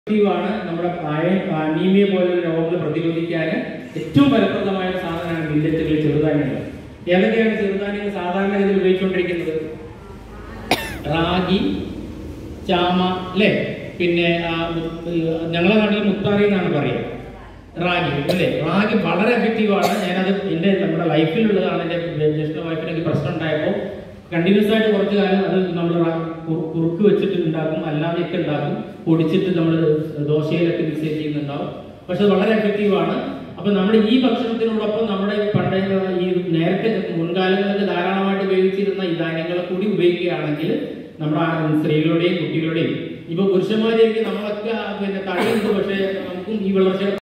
ആണ് നമ്മുടെ അനീമിയ പോലുള്ള രോഗങ്ങൾ പ്രതിരോധിക്കാൻ ഏറ്റവും ഫലപ്രദമായ ഒരു സാധനമാണ് മില്ലറ്റുകൾ ചെറുധാന്യങ്ങൾ ഏതൊക്കെയാണ് ചെറുധാന്യങ്ങൾ സാധാരണ ഇതിൽ ഉപയോഗിച്ചുകൊണ്ടിരിക്കുന്നത് റാഗി ചാമ അല്ലേ പിന്നെ ആ, മു- ഏർ, ഞങ്ങളെ നാട്ടിൽ മുത്താറി എന്നാണ് പറയുക റാഗി അല്ലേ റാഗി വളരെ എഫക്റ്റീവ് ആണ് ഞാനത് എൻ്റെ നമ്മുടെ ലൈഫിലുള്ളതാണ് എൻ്റെ ജ്യേഷ്ഠ വൈഫിനൊക്കെ പ്രശ്നം ഉണ്ടായപ്പോൾ കണ്ടിന്യൂസ് ആയിട്ട് കുറച്ച് കാലം അത് നമ്മൾ കുറുക്ക് വെച്ചിട്ട് ഉണ്ടാക്കും അല്ലാതെയൊക്കെ ഉണ്ടാക്കും പൊടിച്ചിട്ട് നമ്മൾ ദോശയിലൊക്കെ മിക്സ് ചെയ്യുന്നുണ്ടാവും പക്ഷെ അത് വളരെ എഫക്റ്റീവ് ആണ് അപ്പൊ നമ്മുടെ ഈ ഭക്ഷണത്തിനോടൊപ്പം നമ്മുടെ പണ്ടേ ഈ നേരത്തെ മുൻകാലങ്ങളിൽ ധാരാളമായിട്ട് ഉപയോഗിച്ചിരുന്ന ഈ ധാന്യങ്ങളെ കൂടി ഉപയോഗിക്കുകയാണെങ്കിൽ നമ്മുടെ ആ സ്ത്രീകളുടെയും കുട്ടികളുടെയും ഇപ്പൊ പുരുഷന്മാരെയൊക്കെ നമ്മളൊക്കെ പിന്നെ തടയുന്നത് പക്ഷേ നമുക്കും ഈ വളർച്ച